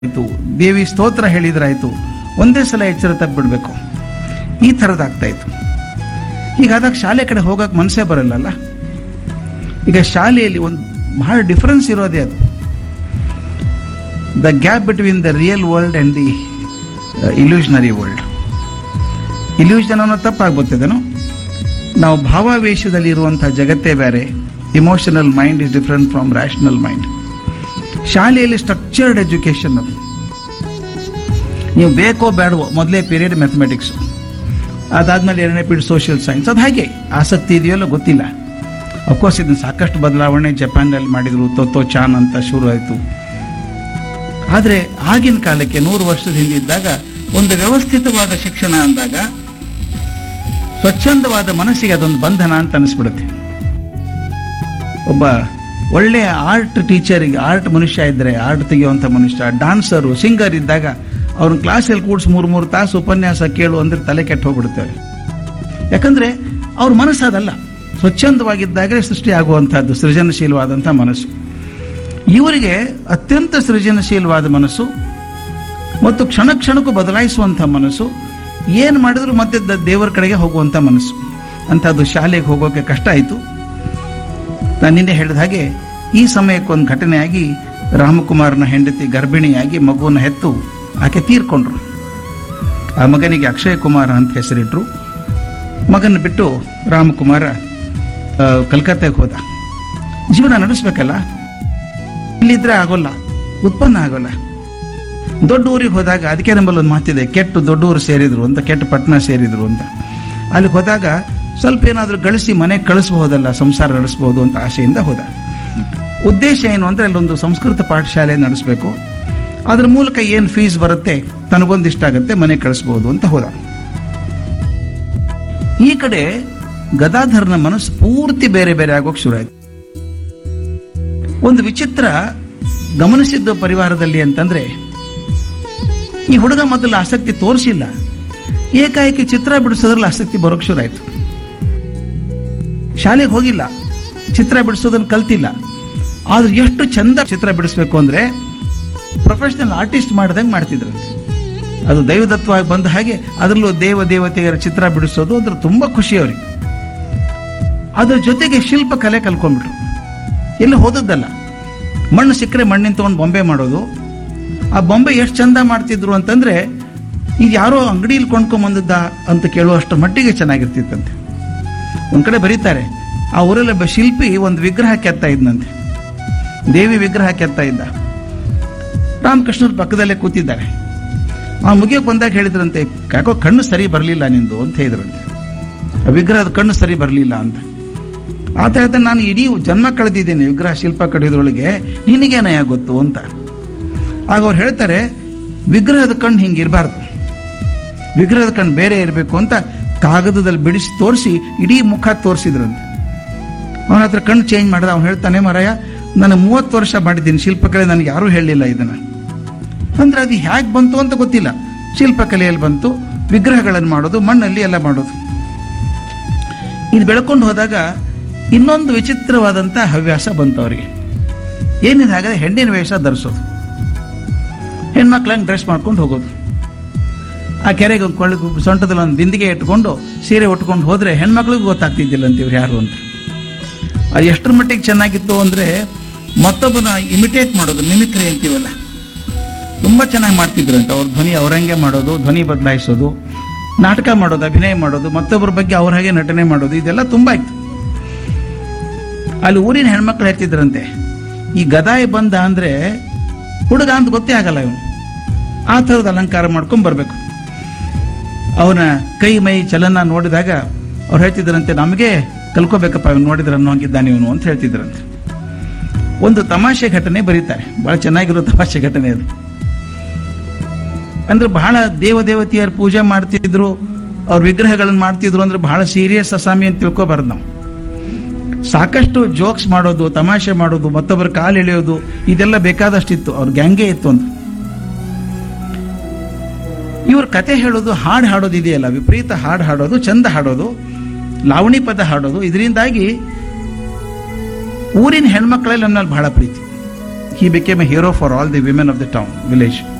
ಆಯ್ತು ದೇವಿ ಸ್ತೋತ್ರ ಹೇಳಿದ್ರಾಯ್ತು ಒಂದೇ ಸಲ ಎಚ್ಚರ ತಪ್ಪಿಬಿಡ್ಬೇಕು ಈ ಥರದ್ದಾಗ್ತಾ ಇತ್ತು ಹೀಗಾದಾಗ ಶಾಲೆ ಕಡೆ ಹೋಗಕ್ಕೆ ಮನಸ್ಸೇ ಬರಲ್ಲಲ್ಲ ಈಗ ಶಾಲೆಯಲ್ಲಿ ಒಂದು ಬಹಳ ಡಿಫರೆನ್ಸ್ ಇರೋದೇ ಅದು the gap between the real world and the illusionary world illusion ಅನ್ನೋ ತಪ್ಪಾಗ್ಬೋದೇನು ನಾವು ಭಾವಾವೇಶದಲ್ಲಿ ಇರುವಂತಹ ಜಗತ್ತೇ ಬೇರೆ emotional mind is different from rational mind ಶಾಲೆಯಲ್ಲಿ ಸ್ಟ್ರಕ್ಚರ್ಡ್ ಎಜುಕೇಶನ್ ಅದು ನೀವು ಬೇಕೋ ಬೇಡವೋ ಮೊದಲೇ ಪೀರಿಯಡ್ ಮ್ಯಾಥಮೆಟಿಕ್ಸ್ ಅದಾದ್ಮೇಲೆ ಎರಡನೇ ಪೀರಿಯಡ್ ಸೋಷಿಯಲ್ ಸೈನ್ಸ್ ಅದು ಹಾಗೆ ಆಸಕ್ತಿ ಇದೆಯಲ್ಲ ಗೊತ್ತಿಲ್ಲ ಅಫ್ಕೋರ್ಸ್ ಇದನ್ನ ಸಾಕಷ್ಟು ಬದಲಾವಣೆ ಜಪಾನ್ನಲ್ಲಿ ಮಾಡಿದ್ರು ತೊತ್ತೋ ಚಾನ್ ಅಂತ ಶುರು ಆಯಿತು ಆದರೆ ಆಗಿನ ಕಾಲಕ್ಕೆ ನೂರು ವರ್ಷದ ಹಿಂದಿದ್ದಾಗ ಒಂದು ವ್ಯವಸ್ಥಿತವಾದ ಶಿಕ್ಷಣ ಅಂದಾಗ ಸ್ವಚ್ಛಂದವಾದ ಮನಸ್ಸಿಗೆ ಅದೊಂದು ಬಂಧನ ಅಂತ ಅನಿಸ್ಬಿಡುತ್ತೆ ಒಬ್ಬ ಒಳ್ಳೆಯ ಆರ್ಟ್ ಟೀಚರಿಗೆ ಆರ್ಟ್ ಮನುಷ್ಯ ಇದ್ದರೆ ಆರ್ಟ್ ತೆಗೆಯುವಂಥ ಮನುಷ್ಯ ಡಾನ್ಸರು ಸಿಂಗರ್ ಇದ್ದಾಗ ಅವ್ರನ್ನ ಕ್ಲಾಸಲ್ಲಿ ಕೂಡಿಸಿ ಮೂರು ಮೂರು ತಾಸು ಉಪನ್ಯಾಸ ಕೇಳು ಅಂದ್ರೆ ತಲೆ ಕೆಟ್ಟು ಹೋಗ್ಬಿಡ್ತೇವೆ ಯಾಕಂದ್ರೆ ಅವ್ರ ಮನಸ್ಸು ಅದಲ್ಲ ಸ್ವಚ್ಛಂದವಾಗಿದ್ದಾಗಲೇ ಸೃಷ್ಟಿ ಆಗುವಂಥದ್ದು ಸೃಜನಶೀಲವಾದಂಥ ಮನಸ್ಸು ಇವರಿಗೆ ಅತ್ಯಂತ ಸೃಜನಶೀಲವಾದ ಮನಸ್ಸು ಮತ್ತು ಕ್ಷಣ ಕ್ಷಣಕ್ಕೂ ಬದಲಾಯಿಸುವಂಥ ಮನಸ್ಸು ಏನು ಮಾಡಿದ್ರು ಮತ್ತೆ ದ- ದೇವರ ಕಡೆಗೆ ಹೋಗುವಂಥ ಮನಸ್ಸು ಅಂಥದ್ದು ಶಾಲೆಗೆ ಹೋಗೋಕೆ ಕಷ್ಟ ಆಯಿತು ನಾನು ನಿನ್ನೆ ಹೇಳಿದ ಹಾಗೆ ಈ ಸಮಯಕ್ಕೊಂದು ಘಟನೆಯಾಗಿ ರಾಮಕುಮಾರನ ಹೆಂಡತಿ ಗರ್ಭಿಣಿಯಾಗಿ ಮಗುವನ್ನು ಹೆತ್ತು ಆಕೆ ತೀರ್ಕೊಂಡ್ರು ಆ ಮಗನಿಗೆ ಅಕ್ಷಯ್ ಕುಮಾರ್ ಅಂತ ಹೆಸರಿಟ್ರು ಮಗನ ಬಿಟ್ಟು ರಾಮಕುಮಾರ ಆ, ಕಲ್ಕತ್ತಾಗೆ ಹೋದ ಜೀವನ ನಡೆಸ್ಬೇಕಲ್ಲ ಇಲ್ಲಿದ್ರೆ ಆಗೋಲ್ಲ ಉತ್ಪನ್ನ ಆಗೋಲ್ಲ ದೊಡ್ಡ ಊರಿಗೆ ಹೋದಾಗ ಅದಕ್ಕೆ ನಮ್ಮಲ್ಲಿ ಒಂದು ಮಾತಿದೆ ಕೆಟ್ಟು ದೊಡ್ಡ ಊರು ಸೇರಿದ್ರು ಅಂತ ಕೆಟ್ಟ ಪಟ್ಟಣ ಸೇರಿದ್ರು ಅಂತ ಅಲ್ಲಿಗೆ ಹೋದಾಗ ಸ್ವಲ್ಪ ಏನಾದರೂ ಗಳಿಸಿ ಮನೆಗೆ ಕಳಿಸ್ಬಹುದಲ್ಲ ಸಂಸಾರ ನಡೆಸ್ಬೋದು ಅಂತ ಆಸೆಯಿಂದ ಹೋದ ಉದ್ದೇಶ ಏನು ಅಂದರೆ ಅಲ್ಲೊಂದು ಸಂಸ್ಕೃತ ಪಾಠಶಾಲೆ ನಡೆಸಬೇಕು ಅದ್ರ ಮೂಲಕ ಏನು ಫೀಸ್ ಬರುತ್ತೆ ತನಗೊಂದು ಇಷ್ಟ ಆಗುತ್ತೆ ಮನೆಗೆ ಕಳಿಸ್ಬೋದು ಅಂತ ಹೋದ ಈ ಕಡೆ ಗದಾಧರ್ನ ಮನಸ್ಸು ಪೂರ್ತಿ ಬೇರೆ ಬೇರೆ ಆಗೋಕೆ ಶುರು ಆಯ್ತು ಒಂದು ವಿಚಿತ್ರ ಗಮನಿಸಿದ್ದು ಪರಿವಾರದಲ್ಲಿ ಅಂತಂದ್ರೆ ಈ ಹುಡುಗ ಮೊದಲು ಆಸಕ್ತಿ ತೋರಿಸಿಲ್ಲ ಏಕಾಏಕಿ ಚಿತ್ರ ಬಿಡಿಸೋದ್ರಲ್ಲಿ ಆಸಕ್ತಿ ಬರೋಕ್ ಶುರು ಆಯ್ತು ಶಾಲೆಗೆ ಹೋಗಿಲ್ಲ ಚಿತ್ರ ಬಿಡಿಸೋದನ್ನ ಕಲ್ತಿಲ್ಲ ಆದ್ರೆ ಎಷ್ಟು ಚಂದ ಚಿತ್ರ ಬಿಡಿಸ್ಬೇಕು ಅಂದ್ರೆ ಪ್ರೊಫೆಷನಲ್ ಆರ್ಟಿಸ್ಟ್ ಮಾಡ್ದಂಗೆ ಮಾಡ್ತಿದ್ರಂತೆ ಅದು ದೈವದತ್ವವಾಗಿ ಬಂದ ಹಾಗೆ ಅದರಲ್ಲೂ ದೇವ ದೇವತೆಯರ ಚಿತ್ರ ಬಿಡಿಸೋದು ಅದ್ರ ತುಂಬಾ ಖುಷಿ ಅವ್ರಿಗೆ ಅದ್ರ ಜೊತೆಗೆ ಶಿಲ್ಪ ಕಲೆ ಕಲ್ಕೊಂಡ್ಬಿಟ್ರು ಎಲ್ಲಿ ಹೋದದ್ದಲ್ಲ ಮಣ್ಣು ಸಿಕ್ಕರೆ ಮಣ್ಣಿನ ತಗೊಂಡು ಬೊಂಬೆ ಮಾಡೋದು ಆ ಬೊಂಬೆ ಎಷ್ಟು ಚಂದ ಮಾಡ್ತಿದ್ರು ಅಂತಂದ್ರೆ ಇದು ಯಾರೋ ಅಂಗಡಿಯಲ್ಲಿ ಕೊಂಡ್ಕೊಂಬಂದದ್ದ ಅಂತ ಕೇಳುವಷ್ಟು ಮಟ್ಟಿಗೆ ಚೆನ್ನಾಗಿರ್ತಿತ್ತಂತೆ ಒಂದ್ ಕಡೆ ಬರೀತಾರೆ ಆ ಊರಲ್ಲಿ ಒಬ್ಬ ಶಿಲ್ಪಿ ಒಂದು ವಿಗ್ರಹ ಕೆತ್ತಾ ಇದ್ನಂತೆ ದೇವಿ ವಿಗ್ರಹ ಕೆತ್ತಾ ಇದ್ದ ರಾಮಕೃಷ್ಣರ ಪಕ್ಕದಲ್ಲೇ ಕೂತಿದ್ದಾರೆ ಆ ಮುಗಿಯಕ್ಕೆ ಬಂದಾಗ ಹೇಳಿದ್ರಂತೆ ಯಾಕೋ ಕಣ್ಣು ಸರಿ ಬರಲಿಲ್ಲ ನಿಂದು ಅಂತ ಹೇಳಿದ್ರಂತೆ ಆ ವಿಗ್ರಹದ ಕಣ್ಣು ಸರಿ ಬರಲಿಲ್ಲ ಅಂತ ಆತ ಹೇಳ್ತಾನೆ ನಾನು ಇಡೀ ಜನ್ಮ ಕಳೆದಿದ್ದೇನೆ ವಿಗ್ರಹ ಶಿಲ್ಪ ಕಡಿಯೋದ್ರೊಳಗೆ ನಿನಗೇನಯ್ಯ ಗೊತ್ತು ಅಂತ ಆಗ ಅವ್ರು ಹೇಳ್ತಾರೆ ವಿಗ್ರಹದ ಕಣ್ಣು ಹಿಂಗಿರಬಾರ್ದು ವಿಗ್ರಹದ ಕಣ್ಣು ಬೇರೆ ಇರಬೇಕು ಅಂತ ಕಾಗದದಲ್ಲಿ ಬಿಡಿಸಿ ತೋರಿಸಿ ಇಡೀ ಮುಖ ತೋರಿಸಿದ್ರಂತೆ ಅವನ ಹತ್ರ ಕಣ್ಣು ಚೇಂಜ್ ಮಾಡಿದ ಅವ್ನು ಹೇಳ್ತಾನೆ ಮರಯ್ಯ ನಾನು ಮೂವತ್ತು ವರ್ಷ ಮಾಡಿದ್ದೀನಿ ಶಿಲ್ಪಕಲೆ ನನಗೆ ಯಾರೂ ಹೇಳಲಿಲ್ಲ ಇದನ್ನ ಅಂದ್ರೆ ಅದು ಹೇಗೆ ಬಂತು ಅಂತ ಗೊತ್ತಿಲ್ಲ ಶಿಲ್ಪಕಲೆಯಲ್ಲಿ ಬಂತು ವಿಗ್ರಹಗಳನ್ನು ಮಾಡೋದು ಮಣ್ಣಲ್ಲಿ ಎಲ್ಲ ಮಾಡೋದು ಇದು ಬೆಳ್ಕೊಂಡು ಹೋದಾಗ ಇನ್ನೊಂದು ವಿಚಿತ್ರವಾದಂಥ ಹವ್ಯಾಸ ಬಂತು ಅವರಿಗೆ ಏನಿದೆ ಹಾಗಾದ್ರೆ ಹೆಣ್ಣಿನ ವೇಷ ಧರಿಸೋದು ಹೆಣ್ಮಕ್ಳಂಗೆ ಡ್ರೆಸ್ ಮಾಡ್ಕೊಂಡು ಹೋಗೋದು ಆ ಕೆರೆಗೆ ಒಂದು ಕೊಳ್ಳಿ ಸೊಂಟದಲ್ಲಿ ಒಂದು ಬಿಂದಿಗೆ ಇಟ್ಕೊಂಡು ಸೀರೆ ಉಟ್ಕೊಂಡು ಹೋದ್ರೆ ಹೆಣ್ಮಕ್ಳಿಗೂ ಗೊತ್ತಾಗ್ತಿದ್ದಿಲ್ಲ ಅಂತ ಇವ್ರು ಯಾರು ಅಂತ ಅದು ಎಷ್ಟರ ಮಟ್ಟಿಗೆ ಚೆನ್ನಾಗಿತ್ತು ಅಂದ್ರೆ ಮತ್ತೊಬ್ಬನ ಇಮಿಟೇಟ್ ಮಾಡೋದು ಮಿಮಿಕ್ರಿ ಅಂತೀವಲ್ಲ ತುಂಬಾ ಚೆನ್ನಾಗಿ ಮಾಡ್ತಿದ್ರು ಅಂತ ಅವ್ರ ಧ್ವನಿ ಅವರಂಗೆ ಮಾಡೋದು ಧ್ವನಿ ಬದಲಾಯಿಸೋದು ನಾಟಕ ಮಾಡೋದು ಅಭಿನಯ ಮಾಡೋದು ಮತ್ತೊಬ್ಬರ ಬಗ್ಗೆ ಅವ್ರ ಹಾಗೆ ನಟನೆ ಮಾಡೋದು ಇದೆಲ್ಲ ತುಂಬಾ ಇತ್ತು ಅಲ್ಲಿ ಊರಿನ ಹೆಣ್ಮಕ್ಳು ಹೇಳ್ತಿದ್ರಂತೆ ಈ ಗದಾಯಿ ಬಂದ ಅಂದ್ರೆ ಹುಡುಗ ಅಂತ ಗೊತ್ತೇ ಆಗಲ್ಲ ಇವನು ಆ ಥರದ ಅಲಂಕಾರ ಮಾಡ್ಕೊಂಡ್ ಬರ್ಬೇಕು ಅವನ ಕೈ ಮೈ ಚಲನ ನೋಡಿದಾಗ ಅವ್ರು ಹೇಳ್ತಿದ್ರಂತೆ ನಮಗೆ ಕಲ್ಕೋಬೇಕಪ್ಪ ಇವನು ನೋಡಿದ್ರೆ ಅನ್ನೋ ಹಂಗಿದ್ದಾನೆ ಇವನು ಅಂತ ಹೇಳ್ತಿದ್ರಂತೆ ಒಂದು ತಮಾಷೆ ಘಟನೆ ಬರೀತಾರೆ ಬಹಳ ಚೆನ್ನಾಗಿರೋ ತಮಾಷೆ ಘಟನೆ ಅದು ಅಂದ್ರೆ ಬಹಳ ದೇವ ದೇವತೆಯರ ಪೂಜೆ ಮಾಡ್ತಿದ್ರು ಅವ್ರ ವಿಗ್ರಹಗಳನ್ನ ಮಾಡ್ತಿದ್ರು ಅಂದ್ರೆ ಬಹಳ ಸೀರಿಯಸ್ ಅಸಾಮಿ ಅಂತ ತಿಳ್ಕೊಬಾರ್ದು ನಾವು ಸಾಕಷ್ಟು ಜೋಕ್ಸ್ ಮಾಡೋದು ತಮಾಷೆ ಮಾಡೋದು ಮತ್ತೊಬ್ಬರ ಕಾಲು ಎಳೆಯೋದು ಇದೆಲ್ಲ ಬೇಕಾದಷ್ಟಿತ್ತು ಅವ್ರ ಗ್ಯಾಂಗೇ ಇತ್ತು ಅಂತ ಇವ್ರ ಕತೆ ಹೇಳೋದು ಹಾಡು ಹಾಡೋದು ಇದೆಯಲ್ಲ ವಿಪರೀತ ಹಾಡು ಹಾಡೋದು ಚಂದ ಹಾಡೋದು ಲಾವಣಿ ಪದ ಹಾಡೋದು ಇದರಿಂದಾಗಿ ಊರಿನ ಹೆಣ್ಮಕ್ಳಲ್ಲಿ ನನ್ನಲ್ಲಿ ಬಹಳ ಪ್ರೀತಿ he became a hero for all the women of the town village